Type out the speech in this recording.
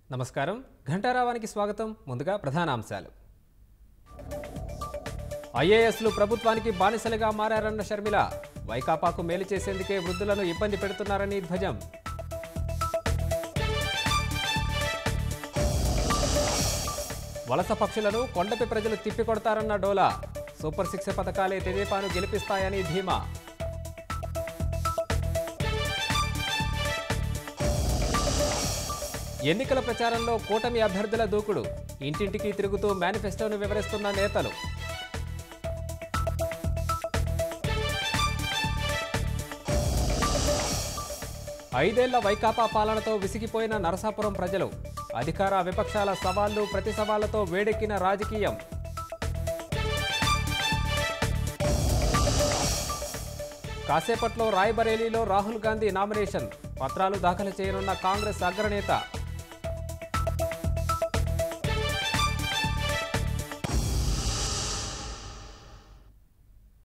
నమస్కారం ఘంటారావానికి స్వాగతం ముందుగా ప్రధానాంశాలు ఐఏఎస్లు ప్రభుత్వానికి బానిసలుగా మారారన్న షర్మిల వైకాపాకు మేలు చేసేందుకే వృద్ధులను ఇబ్బంది పెడుతున్నారని ధ్వజం వలస పక్షులను కొండపి ప్రజలు తిప్పికొడతారన్న డోలా సూపర్ సిక్స్ పథకాలే తెదేపాను గెలిపిస్తాయని ధీమా ఎన్నికల ప్రచారంలో కూటమి అభ్యర్థుల దూకుడు ఇంటింటికి తిరుగుతూ మేనిఫెస్టోను వివరిస్తున్న నేతలు ఐదేళ్ల వైకాపా పాలనతో విసిగిపోయిన నరసాపురం ప్రజలు అధికార విపక్షాల సవాళ్లు ప్రతి సవాళ్లతో వేడెక్కిన రాజకీయం కాసేపట్లో రాయ్బరేలీలో రాహుల్ గాంధీ నామినేషన్ పత్రాలు దాఖలు చేయనున్న కాంగ్రెస్ అగ్రనేత